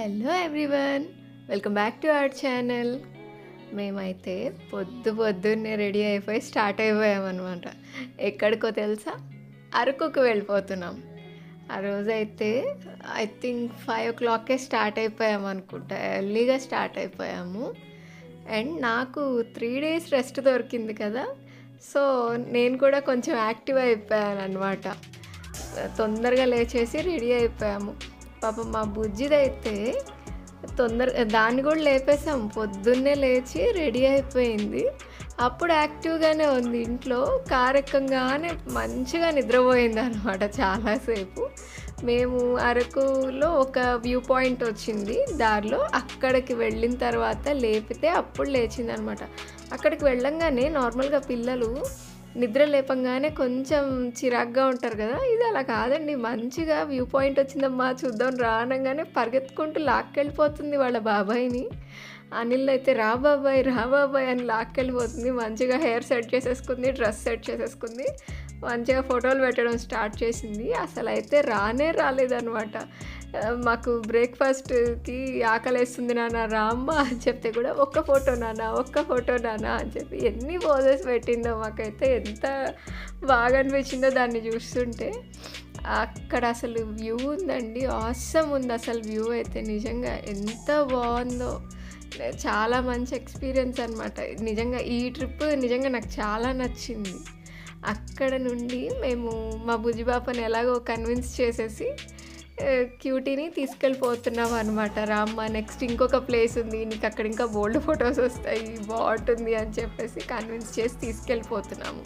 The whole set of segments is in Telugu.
hello everyone welcome back to our channel మేమైతే పొద్దు పొద్దున్నే రెడీ అయిపోయి స్టార్ట్ అయిపోయామన్నమాట ఎక్కడికో తెలుసా అరకుకు వెళ్ళిపోతున్నాం ఆ రోజైతే ఐ థింక్ ఫైవ్ ఓ క్లాక్కే స్టార్ట్ అయిపోయాము అనుకుంటా ఎర్లీగా స్టార్ట్ అయిపోయాము అండ్ నాకు త్రీ డేస్ రెస్ట్ దొరికింది కదా సో నేను కూడా కొంచెం యాక్టివ్ అయిపోయాను అనమాట తొందరగా లేచేసి రెడీ అయిపోయాము పాపం మా బుజ్జిదైతే తొందర దాన్ని కూడా లేపేసాం పొద్దున్నే లేచి రెడీ అయిపోయింది అప్పుడు యాక్టివ్గానే ఉంది ఇంట్లో కార్ ఎక్కంగానే మంచిగా నిద్రపోయింది అనమాట చాలాసేపు మేము అరకులో ఒక వ్యూ పాయింట్ వచ్చింది దారిలో అక్కడికి వెళ్ళిన తర్వాత లేపితే అప్పుడు లేచింది అనమాట అక్కడికి వెళ్ళంగానే నార్మల్గా పిల్లలు నిద్ర లేపంగానే కొంచెం చిరాగ్గా ఉంటారు కదా ఇది అలా కాదండి మంచిగా వ్యూ పాయింట్ వచ్చిందమ్మా చూద్దాం రానంగానే పరిగెత్తుకుంటూ లాక్కెళ్ళిపోతుంది వాళ్ళ బాబాయ్ని అనిల్ అయితే రా బాబాయ్ రా బాబాయ్ అని లాక్కెళ్ళిపోతుంది మంచిగా హెయిర్ సెట్ చేసేసుకుంది డ్రెస్ సెట్ చేసేసుకుంది మంచిగా ఫోటోలు పెట్టడం స్టార్ట్ చేసింది అసలు అయితే రానే రాలేదనమాట ఆ, మాకు బ్రేక్ఫాస్ట్కి ఆకలేస్తుంది నాన్న రామ్మ అని చెప్తే కూడా ఒక్క ఫోటో నాన్న ఒక్క ఫోటో నాన్న అని చెప్పి ఎన్ని పోజెస్ పెట్టిందో మాకైతే ఎంత బాగా అనిపించిందో దాన్ని చూస్తుంటే అక్కడ అసలు వ్యూ ఉందండి ఆసమ్ ఉంది అసలు వ్యూ అయితే నిజంగా ఎంత బాగుందో చాలా మంచి ఎక్స్పీరియన్స్ అనమాట నిజంగా ఈ ట్రిప్ నిజంగా నాకు చాలా నచ్చింది అక్కడ నుండి మేము మా బుజ్జిబాపని ఎలాగో కన్విన్స్ చేసేసి ఆ, క్యూటీని తీసుకెళ్ళిపోతున్నాం అనమాట రామ్మ నెక్స్ట్ ఇంకొక ప్లేస్ ఉంది నీకు అక్కడ ఇంకా బోల్డ్ ఫొటోస్ వస్తాయి బాగుంటుంది అని చెప్పేసి కన్విన్స్ చేసి తీసుకెళ్ళిపోతున్నాము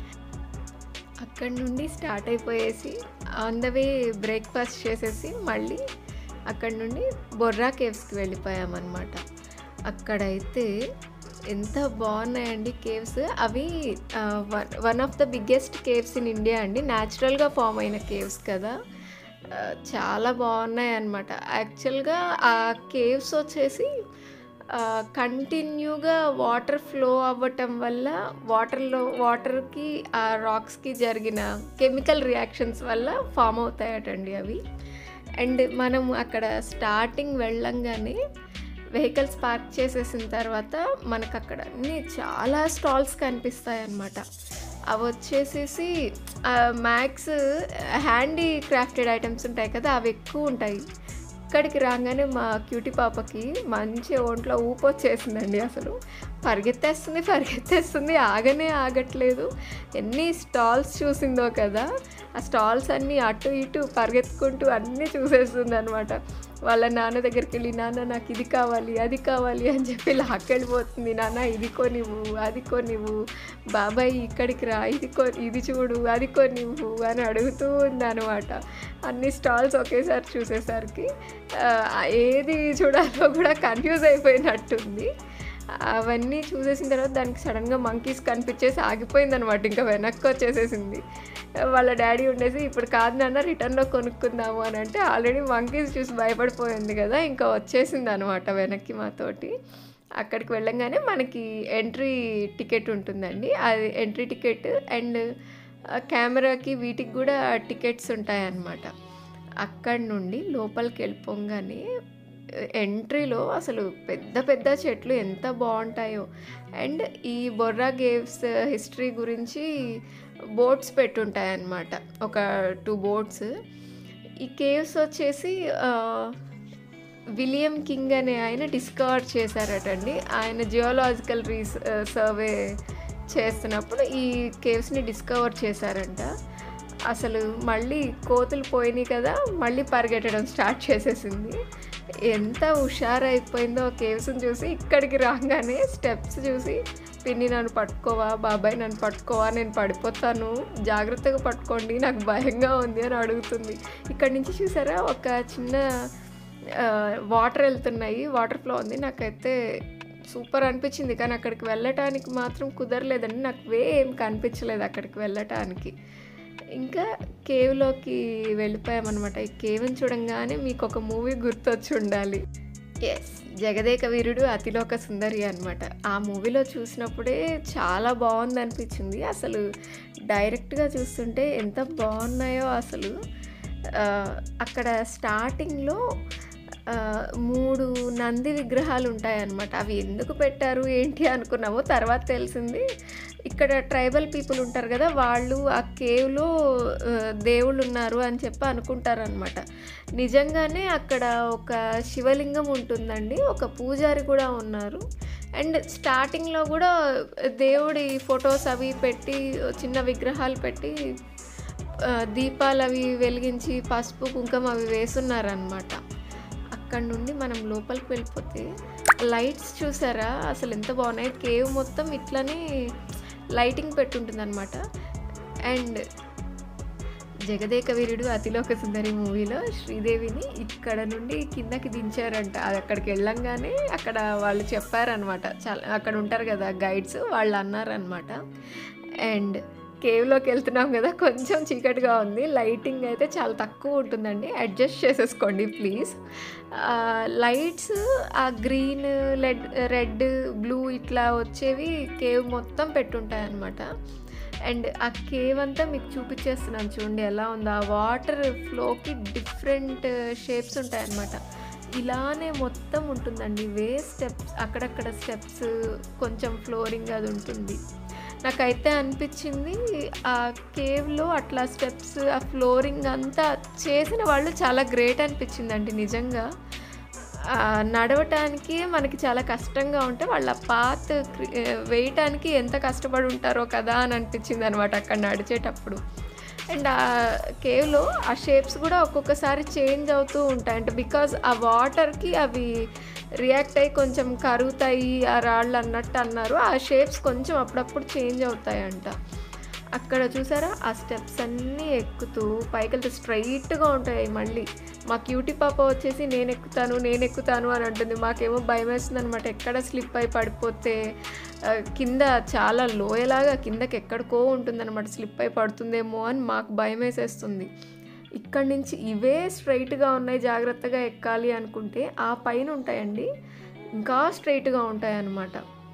అక్కడ నుండి స్టార్ట్ అయిపోయేసి ఆన్ ద వే బ్రేక్ఫాస్ట్ చేసేసి మళ్ళీ అక్కడ నుండి బొర్రా కేవ్స్కి వెళ్ళిపోయామన్నమాట అక్కడైతే ఎంత బాగున్నాయండి కేవ్స్ అవి one of the biggest caves in India అండి న్యాచురల్గా ఫామ్ అయిన కేవ్స్ కదా ఆ, చాలా బాగున్నాయి అన్నమాట యాక్చువల్గా ఆ కేవ్స్ వచ్చేసి కంటిన్యూగా వాటర్ ఫ్లో అవ్వటం వల్ల వాటర్లో వాటర్కి ఆ రాక్స్కి జరిగిన కెమికల్ రియాక్షన్స్ వల్ల ఫామ్ అవుతాయటండి అవి అండ్ మనం అక్కడ స్టార్టింగ్ వెళ్ళంగానే వెహికల్స్ పార్క్ చేసేసిన తర్వాత మనకు అక్కడ అన్ని చాలా స్టాల్స్ కనిపిస్తాయి అన్నమాట అవి వచ్చేసేసి మ్యాక్స్ హ్యాండీ క్రాఫ్టెడ్ ఐటమ్స్ ఉంటాయి కదా అవి ఎక్కువ ఉంటాయి ఇక్కడికి రాగానే మా క్యూటీ పాపకి మంచి ఒంట్లో ఊపు వచ్చేసిందండి అసలు పరిగెత్తేస్తుంది పరిగెత్తేస్తుంది ఆగనే ఆగట్లేదు ఎన్ని స్టాల్స్ చూసిందో కదా ఆ స్టాల్స్ అన్నీ అటు ఇటు పరిగెత్తుకుంటూ అన్నీ చూసేస్తుంది అనమాట వాళ్ళ నాన్న దగ్గరికి వెళ్ళి నాన్న నాకు ఇది కావాలి అది కావాలి అని చెప్పి లాక్కెళ్ళిపోతుంది నాన్న ఇది కొనివ్వు అది కొనివ్వు బాబాయ్ ఇక్కడికి రా ఇది కొ ఇది చూడు అది కొనివ్వు అని అడుగుతూ ఉందన్నమాట అన్ని స్టాల్స్ ఒకేసారి చూసేసరికి ఆ, ఏది చూడాలో కూడా కన్ఫ్యూజ్ అయిపోయినట్టుంది అవన్నీ చూసేసిన తర్వాత దానికి సడన్గా మంకీస్ కనిపించేసి ఆగిపోయింది అనమాట ఇంకా వెనక్కి వచ్చేసేసింది వాళ్ళ డాడీ ఉండేసి ఇప్పుడు కాదు నాన్న రిటర్న్లో కొనుక్కుందాము అని అంటే ఆల్రెడీ మంకీస్ చూసి భయపడిపోయింది కదా ఇంకా వచ్చేసింది అనమాట వెనక్కి మాతోటి అక్కడికి వెళ్ళంగానే మనకి ఎంట్రీ టికెట్ ఉంటుందండి అది ఎంట్రీ టికెట్ అండ్ కెమెరాకి వీటికి కూడా టికెట్స్ ఉంటాయన్నమాట అక్కడి నుండి లోపలికి వెళ్ళిపోగానే ఎంట్రీలో అసలు పెద్ద పెద్ద చెట్లు ఎంత బాగుంటాయో అండ్ ఈ బొర్రా గేవ్స్ హిస్టరీ గురించి బోట్స్ పెట్టుంటాయన్నమాట ఒక టూ బోట్స్ ఈ కేవ్స్ వచ్చేసి ఆ, విలియం కింగ్ అనే ఆయన డిస్కవర్ చేశారటండి ఆయన జియోలాజికల్ రీస్ సర్వే చేస్తున్నప్పుడు ఈ కేవ్స్ని డిస్కవర్ చేశారంట అసలు మళ్ళీ కోతులు పోయినాయి కదా మళ్ళీ పరిగెట్టడం స్టార్ట్ చేసేసింది ఎంత హుషారైపోయిందో ఆ కేవ్స్ని చూసి ఇక్కడికి రాగానే స్టెప్స్ చూసి పిన్ని నన్ను పట్టుకోవా బాబాయ్ నన్ను పట్టుకోవా నేను పడిపోతాను జాగ్రత్తగా పట్టుకోండి నాకు భయంగా ఉంది అని అడుగుతుంది ఇక్కడి నుంచి చూసారా ఒక చిన్న వాటర్ వెళ్తున్నాయి వాటర్ ఫ్లో ఉంది నాకైతే సూపర్ అనిపించింది కానీ అక్కడికి వెళ్ళటానికి మాత్రం కుదరలేదండి నాకు వే ఏం కనిపించలేదు అక్కడికి వెళ్ళటానికి ఇంకా కేవ్లోకి వెళ్ళిపోయామన్నమాట ఈ కేవ్ని చూడంగానే మీకు ఒక మూవీ గుర్తొచ్చి ఉండాలి ఎస్ జగదేక వీరుడు అతిలోక సుందరి అనమాట ఆ మూవీలో చూసినప్పుడే చాలా బాగుంది అనిపించింది అసలు డైరెక్ట్గా చూస్తుంటే ఎంత బాగున్నాయో అసలు ఆ, అక్కడ స్టార్టింగ్లో ఆ, మూడు నంది విగ్రహాలు ఉంటాయన్నమాట అవి ఎందుకు పెట్టారు ఏంటి అనుకున్నాము తర్వాత తెలిసింది ఇక్కడ ట్రైబల్ పీపుల్ ఉంటారు కదా వాళ్ళు ఆ కేవ్లో దేవుళ్ళు ఉన్నారు అని చెప్పి అనుకుంటారనమాట నిజంగానే అక్కడ ఒక శివలింగం ఉంటుందండి ఒక పూజారి కూడా ఉన్నారు అండ్ స్టార్టింగ్లో కూడా దేవుడి ఫొటోస్ అవి పెట్టి చిన్న విగ్రహాలు పెట్టి ఆ, దీపాలు అవి వెలిగించి పసుపు కుంకుమ అవి వేస్తున్నారనమాట అక్కడ నుండి మనం లోపలికి వెళ్ళిపోతే లైట్స్ చూసారా అసలు ఎంత బాగున్నాయి కేవ్ మొత్తం ఇట్లనే లైటింగ్ పెట్టుంటుంది అనమాట అండ్ జగదేక వీరుడు అతిలోక సుందరి మూవీలో శ్రీదేవిని ఇక్కడ నుండి కిందకి దించారంట అది అక్కడికి వెళ్ళంగానే అక్కడ వాళ్ళు చెప్పారనమాట చాలా అక్కడ ఉంటారు కదా గైడ్స్ వాళ్ళు అన్నారనమాట అండ్ కేవ్లోకి వెళ్తున్నాం కదా కొంచెం చీకటిగా ఉంది లైటింగ్ అయితే చాలా తక్కువ ఉంటుందండి అడ్జస్ట్ చేసేసుకోండి ప్లీజ్ లైట్స్ ఆ గ్రీన్ లెడ్ రెడ్ బ్లూ ఇట్లా వచ్చేవి కేవ్ మొత్తం పెట్టుంటాయి అన్నమాట అండ్ ఆ కేవ్ అంతా మీకు చూపించేస్తున్నాను చూడండి ఎలా ఉందో ఆ వాటర్ ఫ్లోకి డిఫరెంట్ షేప్స్ ఉంటాయన్నమాట ఇలానే మొత్తం ఉంటుందండి వే స్టెప్స్ అక్కడక్కడ స్టెప్స్ కొంచెం ఫ్లోరింగ్ అది ఉంటుంది నాకైతే అనిపించింది ఆ కేవ్లో అట్లా స్టెప్స్ ఆ ఫ్లోరింగ్ అంతా చేసిన వాళ్ళు చాలా గ్రేట్ అనిపించిందండి నిజంగా ఆ, నడవటానికి మనకి చాలా కష్టంగా ఉంటే వాళ్ళ పాత్ వేయటానికి ఎంత కష్టపడి ఉంటారో కదా అని అనిపించింది అనమాట అక్కడ నడిచేటప్పుడు అండ్ ఆ కేవ్లో ఆ షేప్స్ కూడా ఒక్కొక్కసారి చేంజ్ అవుతూ ఉంటాయి అంటే బికాజ్ ఆ వాటర్కి అవి రియాక్ట్ అయ్యి కొంచెం కరుగుతాయి ఆ రాళ్ళు అన్నట్టు అన్నారు ఆ షేప్స్ కొంచెం అప్పుడప్పుడు చేంజ్ అవుతాయంట అక్కడ చూసారా ఆ స్టెప్స్ అన్నీ ఎక్కుతూ పైకి వెళ్తే స్ట్రైట్గా ఉంటాయి మళ్ళీ మా క్యూటీ పాప వచ్చేసి నేను ఎక్కుతాను నేను ఎక్కుతాను అని అంటుంది మాకేమో భయం వేస్తుంది అనమాట ఎక్కడ స్లిప్ అయి పడిపోతే ఆ, కింద చాలా లోయలాగా కిందకి ఎక్కడికో ఉంటుందన్నమాట స్లిప్ అయి పడుతుందేమో అని మాకు భయం వేసేస్తుంది ఇక్కడి నుంచి ఇవే స్ట్రైట్గా ఉన్నాయి జాగ్రత్తగా ఎక్కాలి అనుకుంటే ఆ పైన ఉంటాయండి ఇంకా స్ట్రైట్గా ఉంటాయి అన్నమాట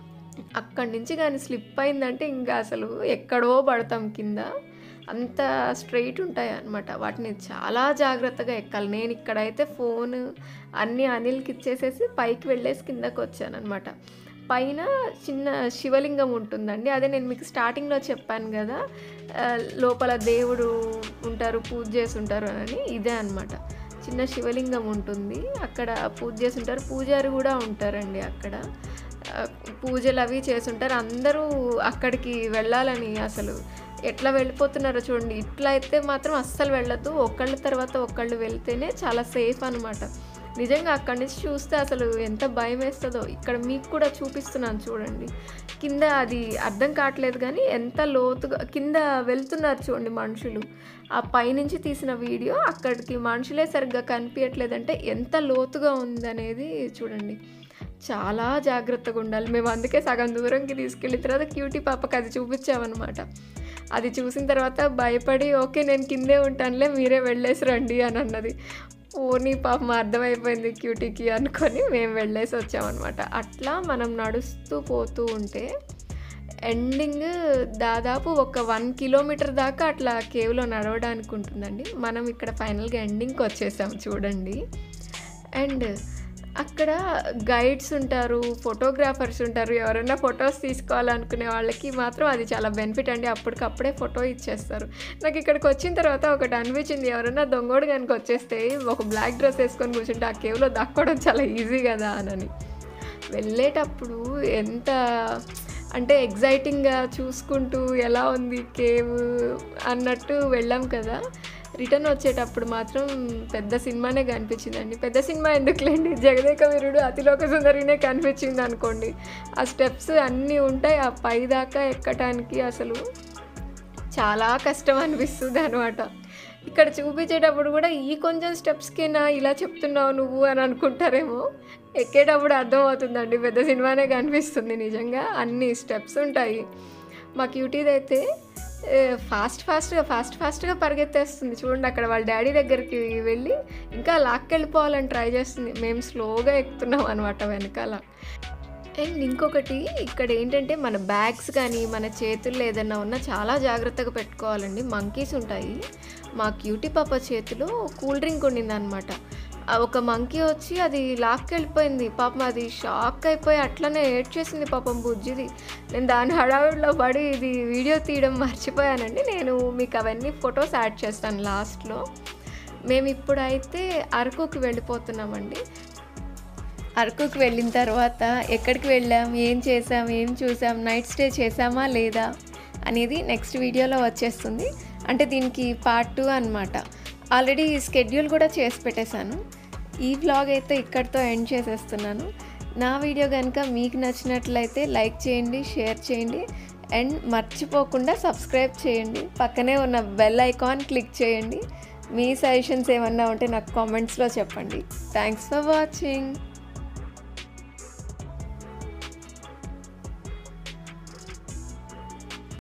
అక్కడి నుంచి కానీ స్లిప్ అయిందంటే ఇంకా అసలు ఎక్కడో పడతాం కింద అంత స్ట్రైట్ ఉంటాయి అన్నమాట వాటిని చాలా జాగ్రత్తగా ఎక్కాలి నేను ఇక్కడైతే ఫోన్ అన్నీ అనిల్కి ఇచ్చేసేసి పైకి వెళ్ళేసి కిందకి వచ్చాను అనమాట పైన చిన్న శివలింగం ఉంటుందండి అదే నేను మీకు స్టార్టింగ్లో చెప్పాను కదా ఆ, లోపల దేవుడు ఉంటారు పూజ చేసి ఉంటారు అని ఇదే అన్నమాట చిన్న శివలింగం ఉంటుంది అక్కడ పూజ చేసి ఉంటారు పూజారి కూడా ఉంటారండి అక్కడ ఆ, పూజలు అవి చేసుంటారు అందరూ అక్కడికి వెళ్ళాలని అసలు ఎట్లా వెళ్ళిపోతున్నారో చూడండి ఇట్లా అయితే మాత్రం అస్సలు వెళ్ళొద్దు ఒకళ్ళ తర్వాత ఒకళ్ళు వెళ్తేనే చాలా సేఫ్ అనమాట నిజంగా అక్కడి నుంచి చూస్తే అసలు ఎంత భయం వేస్తుందో ఇక్కడ మీకు కూడా చూపిస్తున్నాను చూడండి కింద అది అర్థం కావట్లేదు కానీ ఎంత లోతుగా కింద వెళ్తున్నారు చూడండి మనుషులు ఆ పైనుంచి తీసిన వీడియో అక్కడికి మనుషులే సరిగ్గా కనిపించట్లేదంటే ఎంత లోతుగా ఉందనేది చూడండి చాలా జాగ్రత్తగా ఉండాలి మేము అందుకే సగం దూరంకి తీసుకెళ్ళిన తర్వాత క్యూటీ పాపకి అది చూపించామన్నమాట అది చూసిన తర్వాత భయపడి ఓకే నేను కిందే ఉంటానులే మీరే వెళ్ళేసి రండి అని అన్నది ఓనీ పాపం అర్థమైపోయింది క్యూటీకి అనుకొని మేము వెళ్ళేసి వచ్చామన్నమాట అట్లా మనం నడుస్తూ పోతూ ఉంటే ఎండింగ్ దాదాపు ఒక వన్ కిలోమీటర్ దాకా అట్లా కేవ్లో నడవడానికి ఉంటుందండి మనం ఇక్కడ ఫైనల్గా ఎండింగ్కి వచ్చేసాం చూడండి అండ్ అక్కడ గైడ్స్ ఉంటారు ఫోటోగ్రాఫర్స్ ఉంటారు ఎవరైనా ఫొటోస్ తీసుకోవాలనుకునే వాళ్ళకి మాత్రం అది చాలా బెనిఫిట్ అండి అప్పటికప్పుడే ఫోటో ఇచ్చేస్తారు నాకు ఇక్కడికి వచ్చిన తర్వాత ఒకటి అనిపించింది ఎవరైనా దొంగోడు కనుక వచ్చేస్తే ఒక బ్లాక్ డ్రెస్ వేసుకొని కూర్చుంటే ఆ కేవ్లో దాక్కోవడం చాలా ఈజీ కదా అని వెళ్ళేటప్పుడు ఎంత అంటే ఎగ్జైటింగ్గా చూసుకుంటూ ఎలా ఉంది కేవ్ అన్నట్టు వెళ్ళాం కదా రిటర్న్ వచ్చేటప్పుడు మాత్రం పెద్ద సినిమానే కనిపించిందండి పెద్ద సినిమా ఎందుకులేండి జగదేక వీరుడు అతిలోక సుందరినే కనిపించింది అనుకోండి ఆ స్టెప్స్ అన్నీ ఉంటాయి ఆ పై దాకా ఎక్కటానికి అసలు చాలా కష్టం అనిపిస్తుంది అనమాట ఇక్కడ చూపించేటప్పుడు కూడా ఈ కొంచెం స్టెప్స్కేనా ఇలా చెప్తున్నావు నువ్వు అని అనుకుంటారేమో ఎక్కేటప్పుడు అర్థమవుతుందండి పెద్ద సినిమానే కనిపిస్తుంది నిజంగా అన్ని స్టెప్స్ ఉంటాయి మా క్యూటీది అయితే ఫాస్ట్ ఫాస్ట్గా ఫాస్ట్ ఫాస్ట్గా పరిగెత్తేస్తుంది చూడండి అక్కడ వాళ్ళ డాడీ దగ్గరికి వెళ్ళి ఇంకా లాక్కెళ్ళిపోవాలని ట్రై చేస్తుంది మేము స్లోగా ఎక్కుతున్నాం అనమాట వెనకాల అండ్ ఇంకొకటి ఇక్కడ ఏంటంటే మన బ్యాగ్స్ కానీ మన చేతుల్లో ఏదైనా ఉన్నా చాలా జాగ్రత్తగా పెట్టుకోవాలండి మంకీస్ ఉంటాయి మా క్యూటీ పాప చేతిలో కూల్ డ్రింక్ ఉండిందనమాట ఆ ఒక మంకీ వచ్చి అది లాక్కెళ్ళిపోయింది పాపం అది షాక్ అయిపోయి అట్లనే ఏడ్చేసింది పాపం బుజ్జిది నేను దాని హడావిడిలో పడి ఇది వీడియో తీయడం మర్చిపోయానండి నేను మీకు అవన్నీ ఫొటోస్ యాడ్ చేస్తాను లాస్ట్లో మేము ఇప్పుడైతే అరకుకి వెళ్ళిపోతున్నామండి అరకుకి వెళ్ళిన తర్వాత ఎక్కడికి వెళ్ళాం ఏం చేసాం ఏం చూసాం నైట్ స్టే చేసామా లేదా అనేది నెక్స్ట్ వీడియోలో వచ్చేస్తుంది అంటే దీనికి పార్ట్ టూ అనమాట ఆల్రెడీ స్కెడ్యూల్ కూడా చేసి పెట్టేశాను ఈ వ్లాగ్ అయితే ఇక్కడితో ఎండ్ చేసేస్తున్నాను నా వీడియో కనుక మీకు నచ్చినట్లయితే లైక్ చేయండి షేర్ చేయండి అండ్ మర్చిపోకుండా సబ్స్క్రైబ్ చేయండి పక్కనే ఉన్న బెల్ ఐకాన్ క్లిక్ చేయండి మీ సజెషన్స్ ఏమన్నా ఉంటే నాకు కామెంట్స్లో చెప్పండి థ్యాంక్స్ ఫర్ వాచింగ్